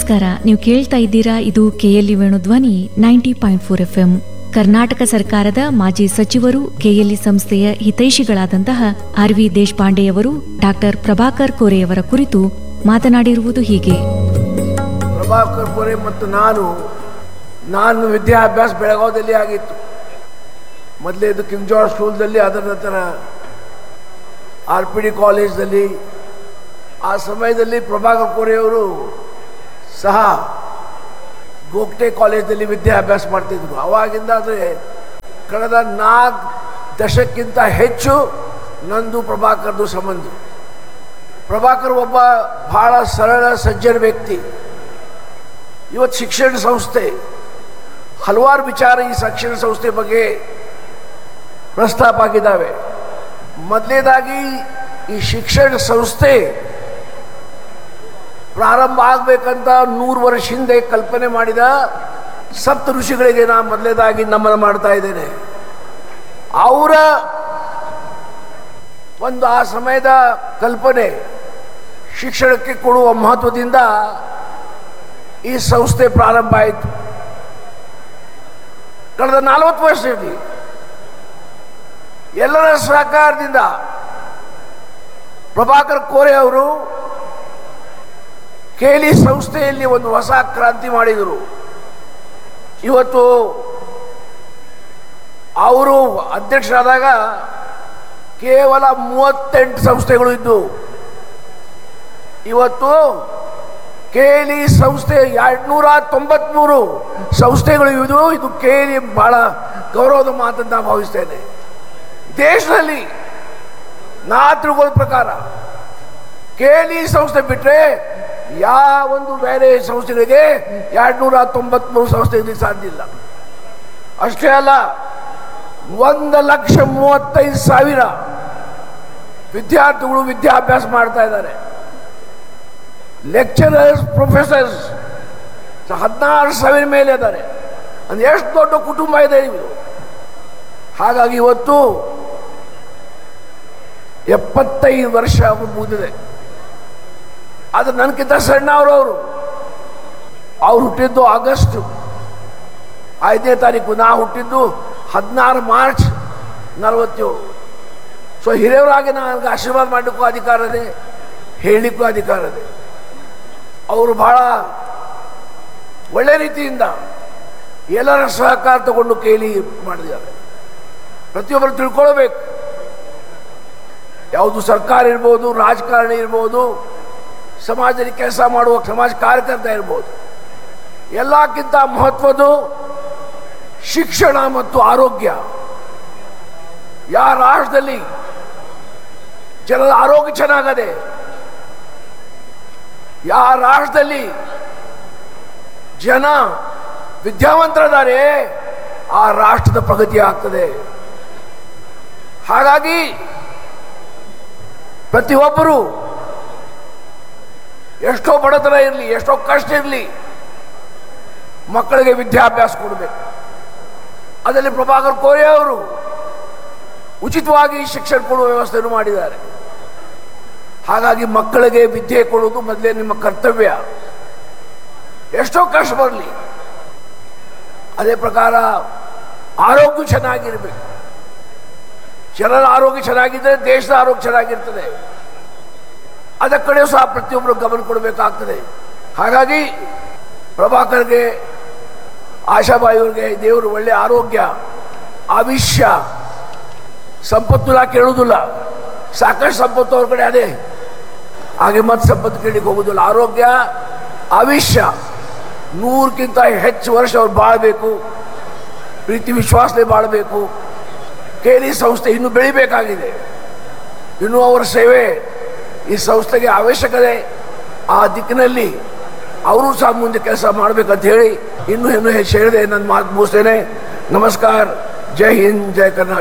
ನಮಸ್ಕಾರ ನೀವು ಕೇಳ್ತಾ ಇದ್ದೀರಾ ಇದು K L E Venudhwani ninety point four F M Karnataka ಸರ್ಕಾರದ ಮಾಜಿ ಸಚಿವರು ಕೆಎಲ್ಇ ಸಂಸ್ಥೆಯ ಹಿತೈಷಿಗಳಾದಂತಹ ಆರ್ ವಿ ದೇಶಪಾಂಡೆಯವರು ಡಾಕ್ಟರ್ ಪ್ರಭಾಕರ್ ಕೋರೆಯವರ ಕುರಿತು ಮಾತನಾಡಿರುವುದು ಹೀಗೆ ಪ್ರಭಾಕರ್ ಕೋರೆ ಮತ್ತು ನಾನು ನಾನು ವಿದ್ಯಾಭ್ಯಾಸ ಬೆಳಗಾವದಲ್ಲಿ ಆಗಿತ್ತು ಮೊದಲೇದು ಕಿಂಗ್ ಜಾರ್ಜ್ ಸ್ಕೂಲ್ದಲ್ಲಿ ಅದರ ನಂತರ ಆರ್ ಪಿ ಡಿ ಕಾಲೇಜ್ದಲ್ಲಿ ಆ ಸಮಯದಲ್ಲಿ ಪ್ರಭಾಕರ್ ಕೋರೆಯವರು ಸಹ ಗೋಗ್ಟೆ ಕಾಲೇಜ್ನಲ್ಲಿ ವಿದ್ಯಾಭ್ಯಾಸ ಮಾಡ್ತಿದ್ರು ಅವಾಗಿಂದ ಅಂದರೆ ಕಳೆದ ನಾಲ್ಕು ದಶಕ್ಕಿಂತ ಹೆಚ್ಚು ನಂದು ಪ್ರಭಾಕರ್ದು ಸಂಬಂಧ ಪ್ರಭಾಕರ್ ಒಬ್ಬ ಬಹಳ ಸರಳ ಸಜ್ಜನ ವ್ಯಕ್ತಿ ಇವತ್ತು ಶಿಕ್ಷಣ ಸಂಸ್ಥೆ ಹಲವಾರು ವಿಚಾರ ಈ ಶಿಕ್ಷಣ ಸಂಸ್ಥೆ ಬಗ್ಗೆ ಪ್ರಸ್ತಾಪ ಆಗಿದ್ದಾವೆ ಮೊದಲನೇದಾಗಿ ಈ ಶಿಕ್ಷಣ ಸಂಸ್ಥೆ ಪ್ರಾರಂಭ ಆಗಬೇಕಂತ ನೂರು ವರ್ಷ ಹಿಂದೆ ಕಲ್ಪನೆ ಮಾಡಿದ ಸಪ್ತ ಋಷಿಗಳಿಗೆ ನಾನು ಮೊದಲನೇದಾಗಿ ನಮನ ಮಾಡ್ತಾ ಇದ್ದೇನೆ ಅವರ ಒಂದು ಆ ಸಮಯದ ಕಲ್ಪನೆ ಶಿಕ್ಷಣಕ್ಕೆ ಕೊಡುವ ಮಹತ್ವದಿಂದ ಈ ಸಂಸ್ಥೆ ಪ್ರಾರಂಭ ಆಯಿತು ಕಳೆದ ನಲವತ್ತು ವರ್ಷದಲ್ಲಿ ಎಲ್ಲರ ಸಹಕಾರದಿಂದ ಪ್ರಭಾಕರ್ ಕೋರೆ ಅವರು ಕೇಲಿ ಸಂಸ್ಥೆಯಲ್ಲಿ ಒಂದು ಹೊಸ ಕ್ರಾಂತಿ ಮಾಡಿದರು ಇವತ್ತು ಅವರು ಅಧ್ಯಕ್ಷರಾದಾಗ ಕೇವಲ ಮೂವತ್ತೆಂಟು ಸಂಸ್ಥೆಗಳು ಇದ್ದು ಇವತ್ತು ಕೇಲಿ ಸಂಸ್ಥೆ ಎರಡ್ನೂರ ತೊಂಬತ್ಮೂರು ಸಂಸ್ಥೆಗಳು ಇದ್ದು ಇದು ಕೇಲಿ ಬಹಳ ಗೌರವದ ಮಾತಂತ ಭಾವಿಸ್ತೇನೆ ದೇಶದಲ್ಲಿ ನಾ ತಿಳ್ಕೊಳ್ಳೋ ಪ್ರಕಾರ ಕೇಲಿ ಸಂಸ್ಥೆ ಬಿಟ್ಟರೆ ಯಾವ ಒಂದು ಬೇರೆ ಸಂಸ್ಥೆಗಳಿಗೆ ಎರಡ್ನೂರ ತೊಂಬತ್ಮೂರು ಸಂಸ್ಥೆಗಳಿಗೆ ಸಾಧ್ಯ ಇಲ್ಲ ಅಷ್ಟೇ ಅಲ್ಲ ಒಂದು ಲಕ್ಷ ಮೂವತ್ತೈದು ಸಾವಿರ ವಿದ್ಯಾರ್ಥಿಗಳು ವಿದ್ಯಾಭ್ಯಾಸ ಮಾಡ್ತಾ ಇದ್ದಾರೆ ಲೆಕ್ಚರರ್ಸ್ ಪ್ರೊಫೆಸರ್ಸ್ ಹದಿನಾರು ಸಾವಿರ ಮೇಲೆ ಇದ್ದಾರೆ ಅಂದ್ರೆ ಎಷ್ಟು ದೊಡ್ಡ ಕುಟುಂಬ ಇದೆ ಇದು ಹಾಗಾಗಿ ಇವತ್ತು ಎಪ್ಪತ್ತೈದು ವರ್ಷ ಮುಗಿದಿದೆ ಅದು ನನಗಿಂತ ಸಣ್ಣ ಅವರು ಅವರು ಅವ್ರು ಹುಟ್ಟಿದ್ದು ಆಗಸ್ಟ್ ಐದನೇ ತಾರೀಕು ನಾ ಹುಟ್ಟಿದ್ದು ಹದಿನಾರು ಮಾರ್ಚ್ ನಲವತ್ತೇಳು ಸೊ ಹಿರಿಯವರಾಗಿ ನನಗೆ ಆಶೀರ್ವಾದ ಮಾಡಲಿಕ್ಕೂ ಅಧಿಕಾರ ಇದೆ ಹೇಳಲಿಕ್ಕೂ ಅಧಿಕಾರ ಇದೆ ಅವರು ಬಹಳ ಒಳ್ಳೆ ರೀತಿಯಿಂದ ಎಲ್ಲರ ಸಹಕಾರ ತಗೊಂಡು ಕೇಳಿ ಮಾಡಿದ್ದಾರೆ ಪ್ರತಿಯೊಬ್ಬರು ತಿಳ್ಕೊಳ್ಬೇಕು ಯಾವುದು ಸರ್ಕಾರ ಇರ್ಬೋದು ರಾಜಕಾರಣಿ ಇರ್ಬೋದು ಸಮಾಜದಲ್ಲಿ ಕೆಲಸ ಮಾಡುವ ಸಮಾಜ ಕಾರ್ಯಕರ್ತ ಇರ್ಬೋದು ಎಲ್ಲಕ್ಕಿಂತ ಮಹತ್ವದ್ದು ಶಿಕ್ಷಣ ಮತ್ತು ಆರೋಗ್ಯ ಯಾವ ರಾಷ್ಟ್ರದಲ್ಲಿ ಜನರ ಆರೋಗ್ಯ ಚೆನ್ನಾಗದೆ ಯಾವ ರಾಷ್ಟ್ರದಲ್ಲಿ ಜನ ವಿದ್ಯಾವಂತರಿದ್ದಾರೆ ಆ ರಾಷ್ಟ್ರದ ಪ್ರಗತಿ ಆಗ್ತದೆ ಹಾಗಾಗಿ ಪ್ರತಿಯೊಬ್ಬರು ಎಷ್ಟೋ ಬಡತನ ಇರಲಿ ಎಷ್ಟೋ ಕಷ್ಟ ಇರಲಿ ಮಕ್ಕಳಿಗೆ ವಿದ್ಯಾಭ್ಯಾಸ ಕೊಡಬೇಕು ಅದರಲ್ಲಿ ಪ್ರಭಾಕರ್ ಕೋರೆ ಅವರು ಉಚಿತವಾಗಿ ಶಿಕ್ಷಣ ಕೊಡುವ ವ್ಯವಸ್ಥೆಯನ್ನು ಮಾಡಿದ್ದಾರೆ ಹಾಗಾಗಿ ಮಕ್ಕಳಿಗೆ ವಿದ್ಯೆ ಕೊಡುವುದು ಮೊದಲೇ ನಿಮ್ಮ ಕರ್ತವ್ಯ ಎಷ್ಟೋ ಕಷ್ಟ ಬರಲಿ ಅದೇ ಪ್ರಕಾರ ಆರೋಗ್ಯ ಚೆನ್ನಾಗಿರ್ಬೇಕು ಜನರ ಆರೋಗ್ಯ ಚೆನ್ನಾಗಿದ್ದರೆ ದೇಶದ ಆರೋಗ್ಯ ಚೆನ್ನಾಗಿರ್ತದೆ ಅದರ ಕಡೆ ಸಹ ಪ್ರತಿಯೊಬ್ಬರು ಗಮನ ಕೊಡಬೇಕಾಗ್ತದೆ ಹಾಗಾಗಿ ಪ್ರಭಾಕರ್ಗೆ ಆಶಾಬಾಯಿಯವ್ರಿಗೆ ದೇವರು ಒಳ್ಳೆ ಆರೋಗ್ಯ ಆವಿಷ್ಯ ಸಂಪತ್ತು ನಾ ಕೇಳುವುದಿಲ್ಲ ಸಾಕಷ್ಟು ಸಂಪತ್ತು ಅವ್ರ ಕಡೆ ಅದೇ ಹಾಗೆ ಮತ್ತೆ ಸಂಪತ್ತು ಕೇಳಲಿಕ್ಕೆ ಹೋಗುದಿಲ್ಲ ಆರೋಗ್ಯ ಆವಿಷ್ಯ ನೂರಕ್ಕಿಂತ ಹೆಚ್ಚು ವರ್ಷ ಅವ್ರು ಬಾಳಬೇಕು ಪ್ರೀತಿ ವಿಶ್ವಾಸದಲ್ಲಿ ಬಾಳಬೇಕು ಕೇಲಿ ಸಂಸ್ಥೆ ಇನ್ನೂ ಬೆಳಿಬೇಕಾಗಿದೆ ಇನ್ನೂ ಅವರ ಸೇವೆ ಈ ಸಂಸ್ಥೆಗೆ ಅವಶ್ಯಕತೆ ಆ ದಿಕ್ಕಿನಲ್ಲಿ ಅವರು ಸಹ ಮುಂದೆ ಕೆಲಸ ಮಾಡಬೇಕಂತ ಹೇಳಿ ಇನ್ನೂ ಇನ್ನೂ ಹೆಚ್ಚು ಹೇಳಿದೆ ನನ್ನ ಮಾತು ಮುಗಿಸ್ತೇನೆ ನಮಸ್ಕಾರ ಜೈ ಹಿಂದ್ ಜೈ ಕರ್ನಾಟಕ